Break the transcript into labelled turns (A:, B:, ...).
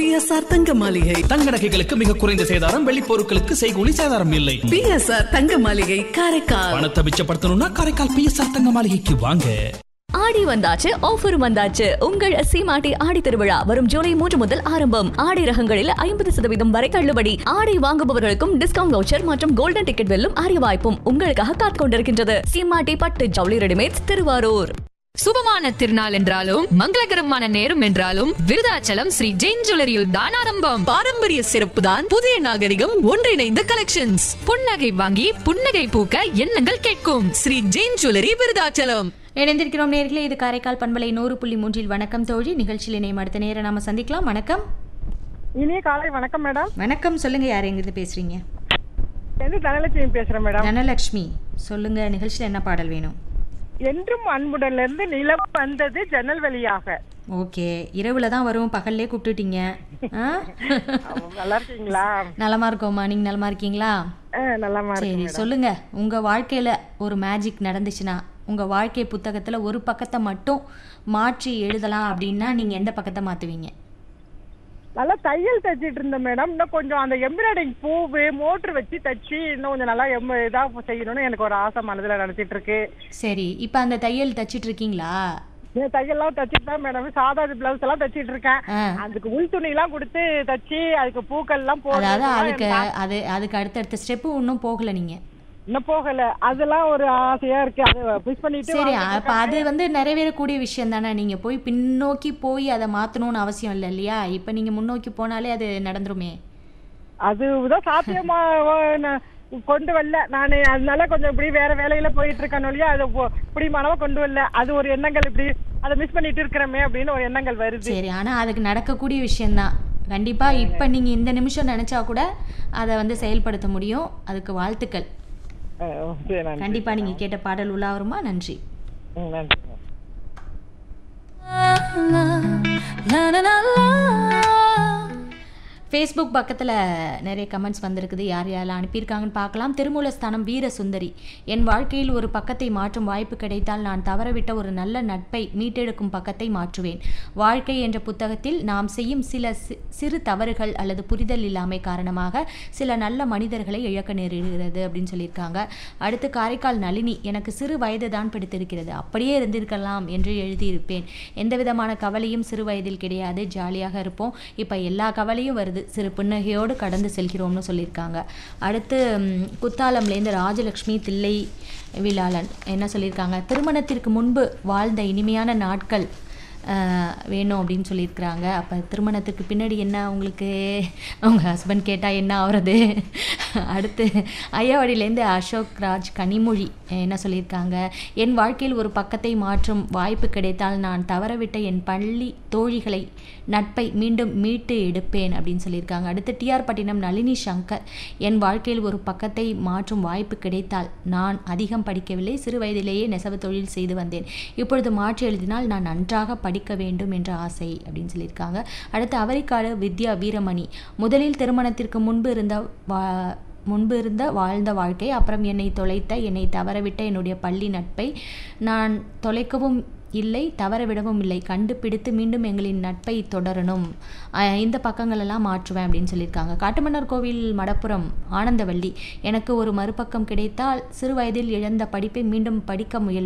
A: PSR தங்க மாளிகை
B: தங்க நகைகளுக்கு மிக குறைந்த சேதாரம் வெள்ளி பொருட்களுக்கு செய்கூலி சேதாரம் இல்லை
A: பிஎஸ்ஆர் தங்க மாளிகை காரைக்கால்
B: பணத்தை மிச்சப்படுத்தணும்னா காரைக்கால் பிஎஸ்ஆர் தங்க மாளிகைக்கு வாங்க
C: ஆடி வந்தாச்சு ஆஃபர் வந்தாச்சு உங்கள் சீமாட்டி ஆடி திருவிழா வரும் ஜூலை மூன்று முதல் ஆரம்பம் ஆடை ரகங்களில் ஐம்பது சதவீதம் வரை தள்ளுபடி ஆடை வாங்குபவர்களுக்கும் டிஸ்கவுண்ட் வவுச்சர் மற்றும் கோல்டன் டிக்கெட் வெல்லும் அரிய வாய்ப்பும் உங்களுக்காக காத்துக் கொண்டிருக்கின்றது சீமாட்டி பட்டு ஜவுளி ரெடிமேட்ஸ் திருவாரூர்
D: சுபமான திருநாள் என்றாலும் மங்களகரமான நேரம் என்றாலும் விருதாச்சலம் ஸ்ரீ ஜெயின் ஜுவல்லரியில் தான் ஆரம்பம்
A: பாரம்பரிய சிறப்பு தான் புதிய நாகரிகம் ஒன்றிணைந்த கலெக்ஷன்ஸ்
D: புன்னகை வாங்கி புன்னகை பூக்க எண்ணங்கள் கேட்கும்
A: ஸ்ரீ ஜெயின் ஜுவல்லரி விருதாச்சலம்
E: இணைந்திருக்கிறோம் நேர்களே இது காரைக்கால் பண்பலை நூறு புள்ளி மூன்றில் வணக்கம் தோழி நிகழ்ச்சியில் இணையம் அடுத்த நேரம் நாம சந்திக்கலாம் வணக்கம்
F: இனிய காலை வணக்கம் மேடம்
E: வணக்கம் சொல்லுங்க யார் எங்கிருந்து பேசுறீங்க
F: எந்த தனலட்சுமி பேசுறேன் மேடம்
E: தனலட்சுமி சொல்லுங்க நிகழ்ச்சியில் என்ன பாடல் வேணும்
F: என்றும் அன்புடன்ல இருந்து நிலவு வந்தது ஜன்னல் வழியாக
E: ஓகே இரவுல தான் வரும் பகல்லே கூப்பிட்டுட்டீங்க ஆ?
F: நல்லா இருக்கீங்களா
E: நலமா இருக்கோமா நீங்க நலமா இருக்கீங்களா
F: அஹ், நலமா
E: சரி
F: இருக்கு
E: சொல்லுங்க உங்க வாழ்க்கையில ஒரு மேஜிக் நடந்துச்சுன்னா உங்க வாழ்க்கை புத்தகத்துல ஒரு பக்கத்தை மட்டும் மாற்றி எழுதலாம் அப்படின்னா நீங்க எந்த பக்கத்தை மாத்துவீங்க
F: நல்லா தையல் தச்சிட்டு இருந்தேன் மேடம் இன்னும் கொஞ்சம் அந்த எம்ப்ராய்டிங் பூவு மோட்டர் வச்சு தச்சு இன்னும் கொஞ்சம் நல்லா எம் இதா செய்யணும்னு எனக்கு ஒரு ஆசை மனதுல நினைச்சிட்டு இருக்கு
E: சரி இப்போ அந்த தையல் தச்சிட்டு இருக்கீங்களா
F: இந்த தையல்லாம் தச்சிட்டு தான் மேடம் சாதா பிளவுஸ் எல்லாம் தச்சிட்டு இருக்கேன்
E: ஆ.
F: அதுக்கு உள் துணி எல்லாம் கொடுத்து தச்சு அதுக்கு பூக்கள் எல்லாம்
E: அதாவது அதுக்கு
F: போடுறது
E: அது அதுக்கு அடுத்தடுத்த ஸ்டெப்பு இன்னும் போகல நீங்க
F: இன்னும் போகல அதெல்லாம் ஒரு ஆசையா இருக்கு அதை மிஸ் பண்ணிட்டு
E: சரி
F: வாழ்ந்துட்டு
E: அப்ப அது வந்து நிறைவேறக்கூடிய விஷயம் தானே நீங்க போய் பின்னோக்கி போய் அதை மாத்தணும்னு அவசியம் இல்லை இல்லையா இப்ப நீங்க முன்னோக்கி போனாலே அது நடந்துருமே
F: அதுதான் சாத்தியமா வ- நான் கொண்டு வரல நான் அதனால கொஞ்சம் இப்படி வேற வேலையில போயிட்டு இருக்கேன் ஒழிய அது பொ- இப்படி மனவா கொண்டு வரல அது ஒரு எண்ணங்கள் இப்படி அதை மிஸ் பண்ணிட்டு இருக்கிறோமே அப்படின்னு ஒரு எண்ணங்கள் வருது
E: சரி ஆனா அதுக்கு நடக்கக்கூடிய விஷயம்தான் கண்டிப்பா இப்ப நீங்க இந்த நிமிஷம் நினைச்சா கூட அதை வந்து செயல்படுத்த முடியும் அதுக்கு வாழ்த்துக்கள்
F: அஹ் சரி, நன்றி.
E: கண்டிப்பா நீங்க கேட்ட பாடல் உலாவருமா நன்றி
F: ம், நன்றி
E: ஃபேஸ்புக் பக்கத்தில் நிறைய கமெண்ட்ஸ் வந்திருக்குது யார் யாரெல்லாம் அனுப்பியிருக்காங்கன்னு பார்க்கலாம் திருமூலஸ்தானம் வீர சுந்தரி என் வாழ்க்கையில் ஒரு பக்கத்தை மாற்றும் வாய்ப்பு கிடைத்தால் நான் தவறவிட்ட ஒரு நல்ல நட்பை மீட்டெடுக்கும் பக்கத்தை மாற்றுவேன் வாழ்க்கை என்ற புத்தகத்தில் நாம் செய்யும் சில சி- சிறு தவறுகள் அல்லது புரிதல் இல்லாமை காரணமாக சில நல்ல மனிதர்களை இழக்க நேரிடுகிறது அப்படின்னு சொல்லியிருக்காங்க அடுத்து காரைக்கால் நளினி எனக்கு சிறு வயது தான் பிடித்திருக்கிறது அப்படியே இருந்திருக்கலாம் என்று எழுதியிருப்பேன் எந்த விதமான கவலையும் சிறு வயதில் கிடையாது ஜாலியாக இருப்போம் இப்போ எல்லா கவலையும் வருது சிறு புன்னகையோடு கடந்து செல்கிறோம்னு சொல்லியிருக்காங்க அடுத்து ம், குத்தாலம்லேருந்து ராஜலக்ஷ்மி தில்லை விழாளன் என்ன சொல்லியிருக்காங்க திருமணத்திற்கு முன்பு வாழ்ந்த இனிமையான நாட்கள் ஆஹ், வேணும் அப்படின்னு சொல்லியிருக்கிறாங்க அப்போ திருமணத்துக்கு பின்னாடி என்ன உங்களுக்கு அவங்க ஹஸ்பண்ட் கேட்டால் என்ன ஆகுறது அடுத்து ஐயாவடியிலேருந்து அசோக் ராஜ் கனிமொழி என்ன சொல்லியிருக்காங்க என் வாழ்க்கையில் ஒரு பக்கத்தை மாற்றும் வாய்ப்பு கிடைத்தால் நான் தவறவிட்ட என் பள்ளி தோழிகளை நட்பை மீண்டும் மீட்டு எடுப்பேன் அப்படின்னு சொல்லியிருக்காங்க அடுத்து டிஆர் பட்டினம் நளினி சங்கர் என் வாழ்க்கையில் ஒரு பக்கத்தை மாற்றும் வாய்ப்பு கிடைத்தால் நான் அதிகம் படிக்கவில்லை சிறு வயதிலேயே நெசவு தொழில் செய்து வந்தேன் இப்பொழுது மாற்றி எழுதினால் நான் நன்றாக படிக்க வேண்டும் என்ற ஆசை அப்படின்னு சொல்லியிருக்காங்க அடுத்து அவரிக்காடு வித்யா வீரமணி முதலில் திருமணத்திற்கு முன்பு இருந்த வா முன்பு இருந்த வாழ்ந்த வாழ்க்கை அப்புறம் என்னை தொலைத்த என்னை தவறவிட்ட என்னுடைய பள்ளி நட்பை நான் தொலைக்கவும் இல்லை தவறவிடவும் இல்லை கண்டுபிடித்து மீண்டும் எங்களின் நட்பை தொடரணும் அஹ் இந்த பக்கங்களெல்லாம் மாற்றுவேன் அப்படின்னு சொல்லியிருக்காங்க காட்டுமன்னார் கோவில் மடப்புறம் ஆனந்தவள்ளி எனக்கு ஒரு மறுபக்கம் கிடைத்தால் சிறு வயதில் இழந்த படிப்பை மீண்டும் படிக்க முயல்